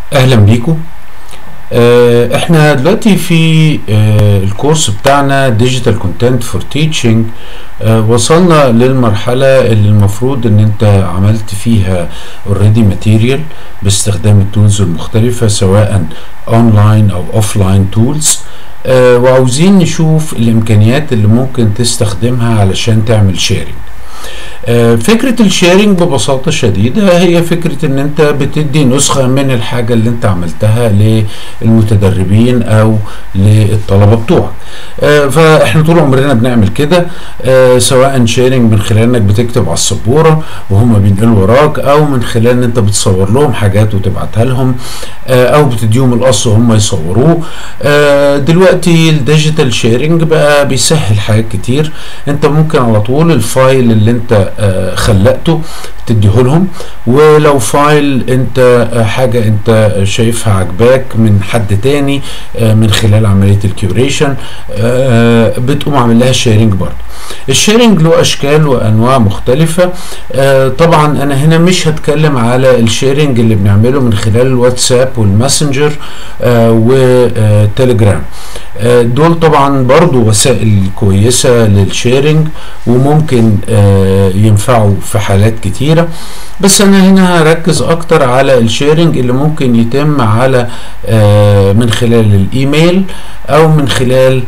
اهلا بيكم آه، احنا دلوقتي في آه، الكورس بتاعنا ديجيتال كونتنت فور تيتشنج وصلنا للمرحلة اللي المفروض ان انت عملت فيها اوريدي ماتيريال باستخدام التولز المختلفة سواء اونلاين او اوفلاين تولز وعاوزين نشوف الامكانيات اللي ممكن تستخدمها علشان تعمل شيرنج فكرة الشيرنج ببساطة شديدة هي فكرة ان انت بتدي نسخة من الحاجة اللي انت عملتها للمتدربين او للطلبة بتوعك فاحنا طول عمرنا بنعمل كده سواء شيرنج من خلال انك بتكتب على السبورة وهم بينقلوا وراك او من خلال ان انت بتصور لهم حاجات وتبعتها لهم او بتديهم القص وهم يصوروه دلوقتي الديجيتال شيرنج بقى بيسهل حاجات كتير انت ممكن على طول الفايل اللي انت خلقته تديه لهم ولو فايل انت حاجة انت شايفها عجباك من حد تاني من خلال عملية الكيوريشن بتقوم عامل لها شيرنج برضه الشيرنج له اشكال وانواع مختلفة طبعا انا هنا مش هتكلم على الشيرنج اللي بنعمله من خلال الواتساب والماسنجر والتليجرام دول طبعا برضو وسائل كويسة للشيرنج وممكن ينفعوا في حالات كتيرة بس انا هنا هركز اكتر على الشيرنج اللي ممكن يتم على من خلال الايميل او من خلال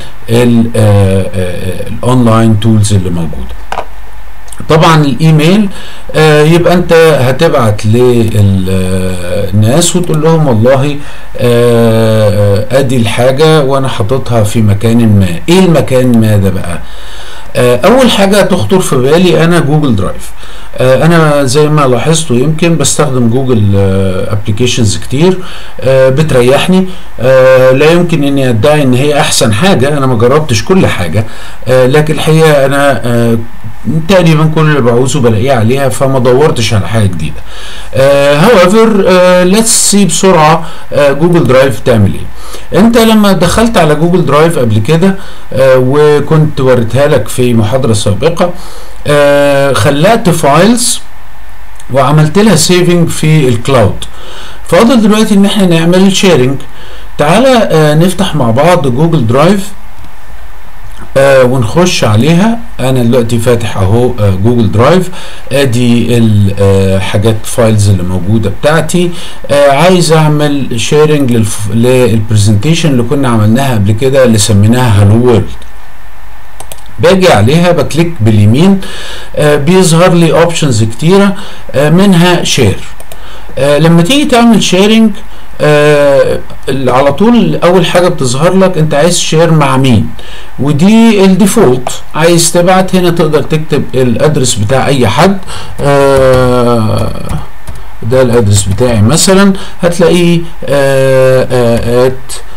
الاونلاين تولز اللي موجوده طبعا الايميل آه يبقى انت هتبعت للناس وتقول لهم والله آه ادي الحاجه وانا حاططها في مكان ما ايه المكان ما ده بقى آه اول حاجه تخطر في بالي انا جوجل درايف آه انا زي ما لاحظتوا يمكن بستخدم جوجل ابلكيشنز آه كتير بتريحني لا يمكن اني ادعي ان هي احسن حاجه انا ما جربتش كل حاجه لكن الحقيقه انا تقريبا كل اللي بعوزه بلاقيه عليها فما دورتش على حاجه جديده هاويفر ليتس سي بسرعه جوجل درايف تعمل ايه انت لما دخلت على جوجل درايف قبل كده وكنت وريتها لك في محاضره سابقه خلقت فايلز وعملت لها سيفنج في الكلاود فاضل دلوقتي ان احنا نعمل شيرنج تعالى نفتح مع بعض جوجل درايف آه ونخش عليها انا دلوقتي فاتح اهو آه جوجل درايف ادي الحاجات فايلز اللي موجوده بتاعتي آه عايز اعمل شيرنج للبرزنتيشن اللي كنا عملناها قبل كده اللي سميناها هالو وورلد باجي عليها بكليك باليمين آه بيظهر لي اوبشنز كتيره آه منها شير آه لما تيجي تعمل شيرنج آه على طول اول حاجه بتظهر لك انت عايز شير مع مين ودي الديفولت عايز تبعت هنا تقدر تكتب الادرس بتاع اي حد آه ده الادرس بتاعي مثلا هتلاقيه ات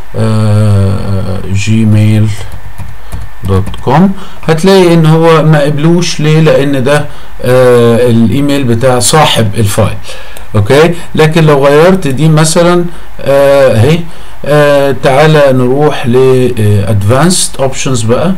جيميل دوت كوم هتلاقي ان هو ما قبلوش ليه لان ده آه الايميل بتاع صاحب الفايل اوكي لكن لو غيرت دي مثلا اهي آه آه تعالى نروح لادفانسد اوبشنز بقى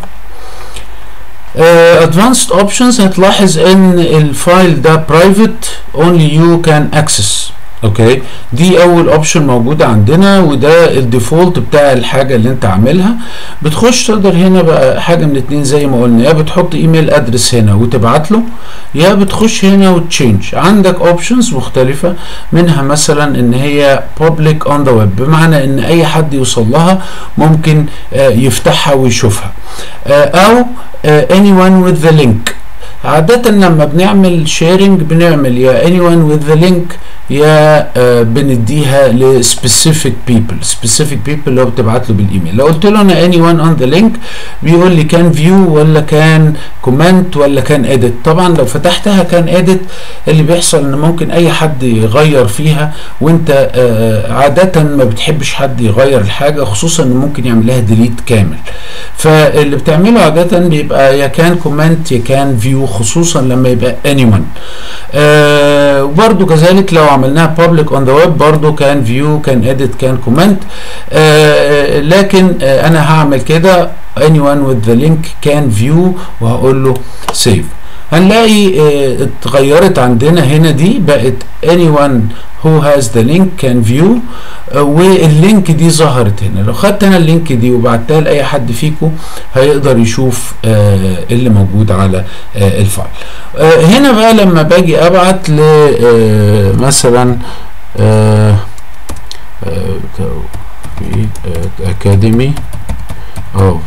ادفانسد uh, اوبشنز هتلاحظ ان الفايل ده برايفت اونلي يو كان اكسس اوكي دي اول اوبشن موجوده عندنا وده الديفولت بتاع الحاجه اللي انت عاملها بتخش تقدر هنا بقى حاجه من اتنين زي ما قلنا يا بتحط ايميل ادرس هنا وتبعت له يا بتخش هنا وتشينج عندك اوبشنز مختلفه منها مثلا ان هي public on the web بمعنى ان اي حد يوصل لها ممكن آه يفتحها ويشوفها آه او آه anyone with the link عادة لما بنعمل شيرنج بنعمل يا anyone with the link يا آه بنديها ل specific people specific people اللي هو بتبعت له بالايميل لو قلت له انا anyone on the link بيقول لي كان view ولا كان comment ولا كان edit طبعا لو فتحتها كان edit اللي بيحصل ان ممكن اي حد يغير فيها وانت آه عادة ما بتحبش حد يغير الحاجة خصوصا ان ممكن يعمل لها delete كامل فاللي بتعمله عادة بيبقى يا كان comment يا كان view خصوصا لما يبقى anyone آه وبرده كذلك لو عملناها public on the web برضو كان view كان edit كان comment آه لكن آه انا هعمل كده anyone with the link can view وهقول له save هنلاقي اه اتغيرت عندنا هنا دي بقت anyone who has the link can view اه واللينك دي ظهرت هنا لو خدت انا اللينك دي وبعتها لاي حد فيكم هيقدر يشوف اه اللي موجود على اه الفايل اه هنا بقى لما باجي ابعت ل اه مثلا اه في اكاديمي of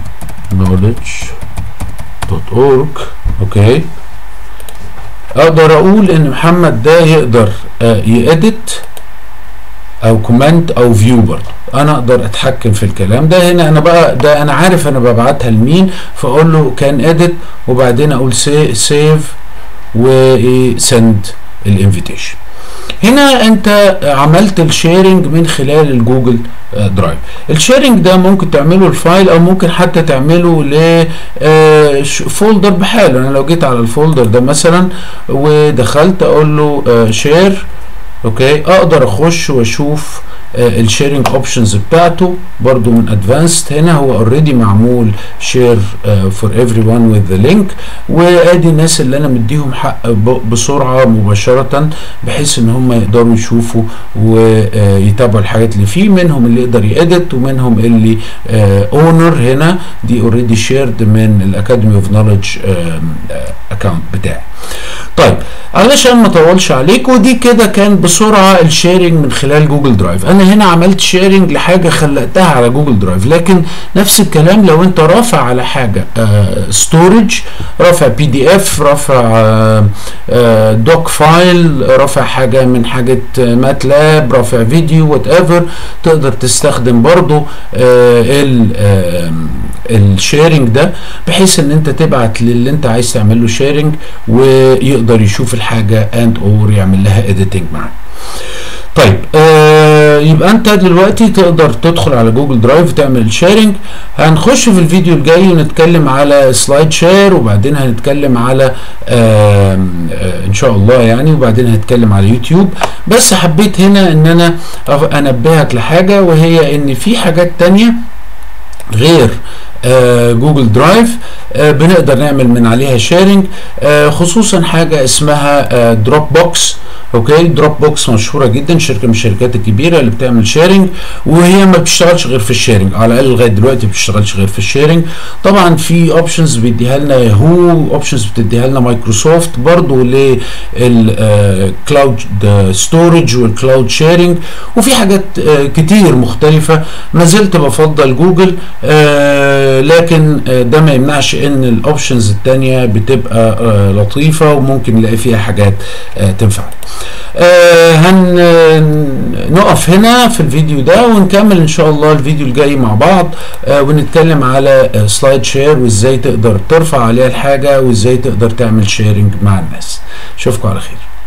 knowledge.org اوكي اقدر اقول ان محمد ده يقدر يأدت او كومنت او فيو برضه انا اقدر اتحكم في الكلام ده هنا انا بقى ده انا عارف انا ببعتها لمين فاقول له كان اديت وبعدين اقول سيف وسند الانفيتيشن هنا انت عملت الشيرنج من خلال الجوجل درايف الشيرنج ده ممكن تعمله الفايل او ممكن حتى تعمله ل فولدر بحاله انا لو جيت على الفولدر ده مثلا ودخلت اقول له شير اوكي اقدر اخش واشوف الشيرنج اوبشنز بتاعته برضو من ادفانسد هنا هو اوريدي معمول شير فور ايفري ون وذ ذا لينك وادي الناس اللي انا مديهم حق بسرعه مباشره بحيث ان هم يقدروا يشوفوا ويتابعوا الحاجات اللي فيه منهم اللي يقدر يأدت ومنهم اللي اونر هنا دي اوريدي شيرد من الاكاديمي اوف نوليدج اكونت بتاعي طيب علشان ما اطولش عليكم دي كده كان بسرعه الشيرنج من خلال جوجل درايف انا هنا عملت شيرنج لحاجه خلقتها على جوجل درايف لكن نفس الكلام لو انت رافع على حاجه ستورج رافع بي دي اف رافع دوك فايل رافع حاجه من حاجه ماتلاب رافع فيديو وات ايفر تقدر تستخدم برضو الشيرنج ده بحيث ان انت تبعت للي انت عايز تعمل له شيرنج ويقدر يشوف الحاجه اند اور يعمل لها اديتنج معاك طيب آه يبقى انت دلوقتي تقدر تدخل على جوجل درايف وتعمل شيرنج هنخش في الفيديو الجاي ونتكلم على سلايد شير وبعدين هنتكلم على آه آه ان شاء الله يعني وبعدين هنتكلم على يوتيوب بس حبيت هنا ان انا انبهك لحاجه وهي ان في حاجات تانية غير آه جوجل درايف آه بنقدر نعمل من عليها شيرنج آه خصوصا حاجه اسمها دروب بوكس اوكي دروب بوكس مشهوره جدا شركه من الشركات الكبيره اللي بتعمل شيرنج وهي ما بتشتغلش غير في الشيرنج على الاقل لغايه دلوقتي ما بتشتغلش غير في الشيرنج طبعا في اوبشنز بيديها لنا ياهو اوبشنز بتديها لنا مايكروسوفت برضو للكلاود ستورج والكلاود شيرنج وفي حاجات كتير مختلفه ما زلت بفضل جوجل لكن ده ما يمنعش ان الاوبشنز التانية بتبقى لطيفه وممكن نلاقي فيها حاجات تنفعنا آه هنقف هنا في الفيديو ده ونكمل ان شاء الله الفيديو الجاي مع بعض آه ونتكلم على آه سلايد شير وازاي تقدر ترفع عليها الحاجة وازاي تقدر تعمل شيرنج مع الناس اشوفكم على خير